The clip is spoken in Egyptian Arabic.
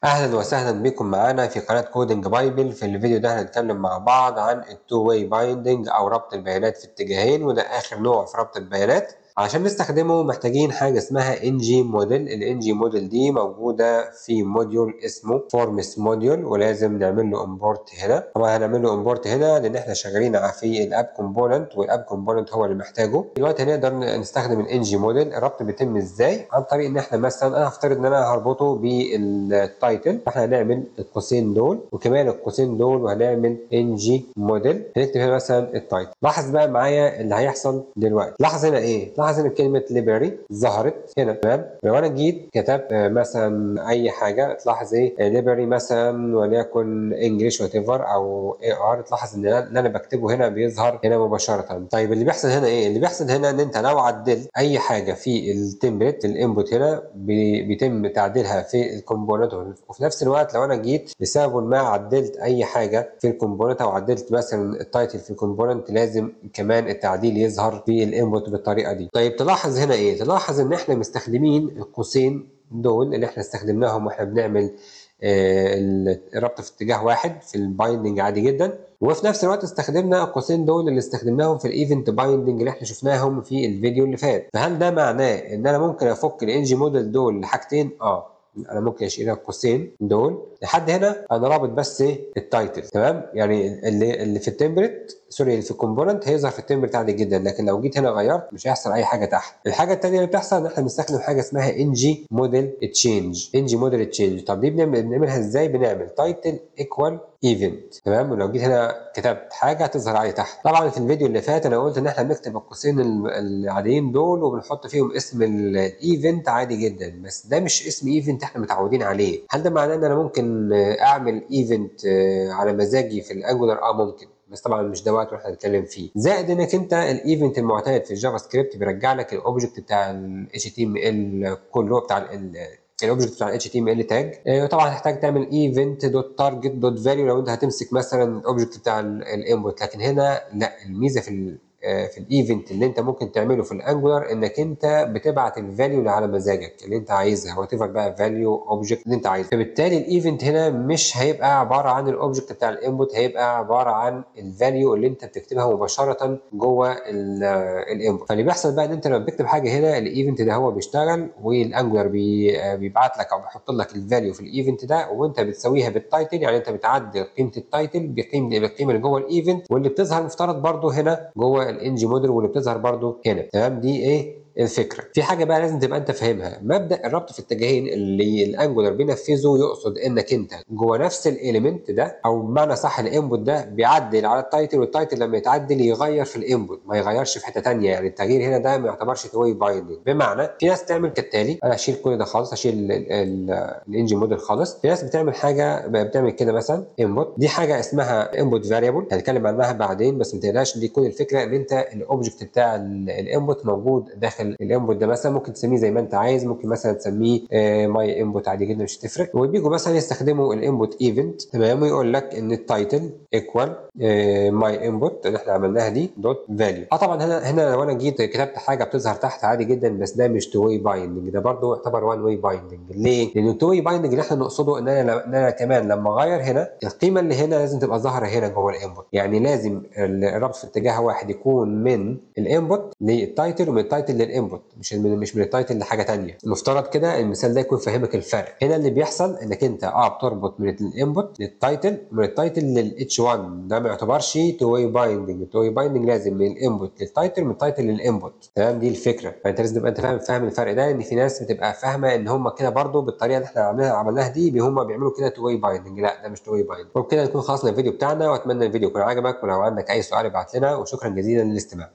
اهلا وسهلا بكم معانا في قناه كودنج بايبل في الفيديو ده هنتكلم مع بعض عن التو واي بايندنج او ربط البيانات في اتجاهين وده اخر نوع في ربط البيانات عشان نستخدمه محتاجين حاجه اسمها ان جي موديل الان جي موديل دي موجوده في موديول اسمه فورمس موديول ولازم نعمل له امبورت هنا طبعا هنعمل له امبورت هنا لان احنا شغالين في الاب كومبوننت والاب كومبوننت هو اللي محتاجه دلوقتي هنقدر نستخدم الان جي موديل الربط بيتم ازاي عن طريق ان احنا مثلا انا هفترض ان انا هربطه بالتايتل فاحنا هنعمل القوسين دول وكمان القوسين دول وهنعمل ان جي موديل هنكتب هنا مثلا التايتل لاحظ بقى معايا اللي هيحصل دلوقتي لاحظ هنا ايه لاحظ ان كلمه ليبراري ظهرت هنا تمام لو انا جيت كتبت مثلا اي حاجه تلاحظ ايه ليبراري مثلا وليكن انجلش وات ايفر او اي ار تلاحظ ان اللي انا بكتبه هنا بيظهر هنا مباشره طيب اللي بيحصل هنا ايه اللي بيحصل هنا ان انت لو عدلت اي حاجه في التمبلت الانبوت هنا بيتم تعديلها في الكومبوننت وفي نفس الوقت لو انا جيت لسبب ما عدلت اي حاجه في الكومبوننت او عدلت مثلا التايتل في الكومبوننت لازم كمان التعديل يظهر في الانبوت بالطريقه دي طيب تلاحظ هنا ايه تلاحظ ان احنا مستخدمين القوسين دول اللي احنا استخدمناهم واحنا بنعمل آه الربط في اتجاه واحد في البايندنج عادي جدا وفي نفس الوقت استخدمنا القوسين دول اللي استخدمناهم في الايفنت بايندنج اللي احنا شفناهم في الفيديو اللي فات فهل ده معناه ان انا ممكن افك الان جي موديل دول لحاجتين اه انا ممكن اشيل القوسين دول لحد هنا انا رابط بس التايتل تمام يعني اللي اللي في التمبلت سوري اللي في الكومبوننت هيظهر في التمبلت عادي جدا لكن لو جيت هنا غيرت مش هيحصل اي حاجه تحت الحاجه الثانيه اللي بتحصل ان احنا بنستخدم حاجه اسمها ان جي موديل تشينج ان جي موديل تشينج طب دي بنعمل بنعملها ازاي بنعمل تايتل ايكوال ايفنت تمام ولو جيت هنا كتبت حاجه هتظهر علي تحت طبعا في الفيديو اللي فات انا قلت ان احنا بنكتب القوسين العاديين دول وبنحط فيهم اسم الايفنت عادي جدا بس ده مش اسم ايفنت احنا متعودين عليه هل ده معناه ان انا ممكن اعمل ايفنت على مزاجي في الانجولار اه ممكن بس طبعا مش ده وقت واحنا هنتكلم فيه زائد انك انت الايفنت المعتاد في الجافا سكريبت بيرجع لك الاوبجكت بتاع ال HTML كله بتاع الاوبجكت بتاع ال HTML تاج طبعا هتحتاج تعمل ايفنت دوت تارجت دوت فاليو لو انت هتمسك مثلا الاوبجكت بتاع الانبوت لكن هنا لا الميزه في في الايفنت اللي انت ممكن تعمله في الانجولار انك انت بتبعت الفاليو اللي على مزاجك اللي انت عايزها وات ايفر بقى فاليو اوبجكت اللي انت عايزه فبالتالي الايفنت هنا مش هيبقى عباره عن الاوبجكت بتاع الانبوت هيبقى عباره عن الفاليو اللي انت بتكتبها مباشره جوه الانبوت فاللي بيحصل بقى ان انت لما بتكتب حاجه هنا الايفنت ده هو بيشتغل والانجولار بي بيبعت لك او بيحط لك الفاليو في الايفنت ده وانت بتسويها بالتايتل يعني انت بتعدل قيمه التايتل بقيمه بالقيمه اللي جوه الايفنت واللي بتظهر مفترض برده هنا جوه الان جي موديل واللي بتظهر برده هنا تمام دي ايه الفكره في حاجه بقى لازم تبقى انت فاهمها مبدا الربط في الاتجاهين اللي الانجولار بينفذه يقصد انك انت جوه نفس الاليمنت ده او بمعنى صح الانبوت ده بيعدل على التايتل والتايتل لما يتعدل يغير في الانبوت ما يغيرش في حته ثانيه يعني التغيير هنا ده ما يعتبرش تو واي بايندنج بمعنى في ناس تعمل كالتالي انا هشيل كل ده خالص هشيل الانجن موديل خالص في ناس بتعمل حاجه بتعمل كده مثلا انبوت دي حاجه اسمها انبوت فاريبل هنتكلم عنها بعدين بس ما تقلقش دي كل الفكره ان انت الاوبجكت بتاع الانبوت موجود داخل الانبوت ده مثلا ممكن تسميه زي ما انت عايز ممكن مثلا تسميه ماي انبوت عادي جدا مش هتفرق وبيجوا مثلا يستخدموا الانبوت ايفنت تمام ويقول لك ان التايتل ايكوال ماي انبوت اللي احنا عملناها دي دوت فاليو اه طبعا هنا هنا لو انا جيت كتبت حاجه بتظهر تحت عادي جدا بس ده مش تو واي بايندنج ده برضه يعتبر وان واي بايندنج ليه؟ لان التو واي بايندنج اللي احنا نقصده ان انا ان انا كمان لما اغير هنا القيمه اللي هنا لازم تبقى ظاهره هنا جوه الانبوت يعني لازم الربط في اتجاه واحد يكون من الانبوت للتايتل ومن التايتل للانبوت مش من مش من التايتل لحاجه ثانيه المفترض كده المثال ده يكون فاهمك الفرق هنا اللي بيحصل انك انت اه بتربط من الانبوت للتايتل من التايتل للاتش 1 ده ما يعتبرش تو واي بايندنج التو واي بايندنج لازم من الانبوت للتايتل من التايتل للانبوت تمام دي الفكره فانت لازم تبقى انت فاهم فاهم الفرق ده ان في ناس بتبقى فاهمه ان هم كده برضو بالطريقه اللي احنا عملناها عملناها دي هم بيعملوا كده تو واي بايندنج لا ده مش تو واي بايندنج وبكده نكون خلصنا الفيديو بتاعنا واتمنى الفيديو يكون عجبك ولو عندك اي سؤال ابعت لنا وشكرا جزيلا للاستماع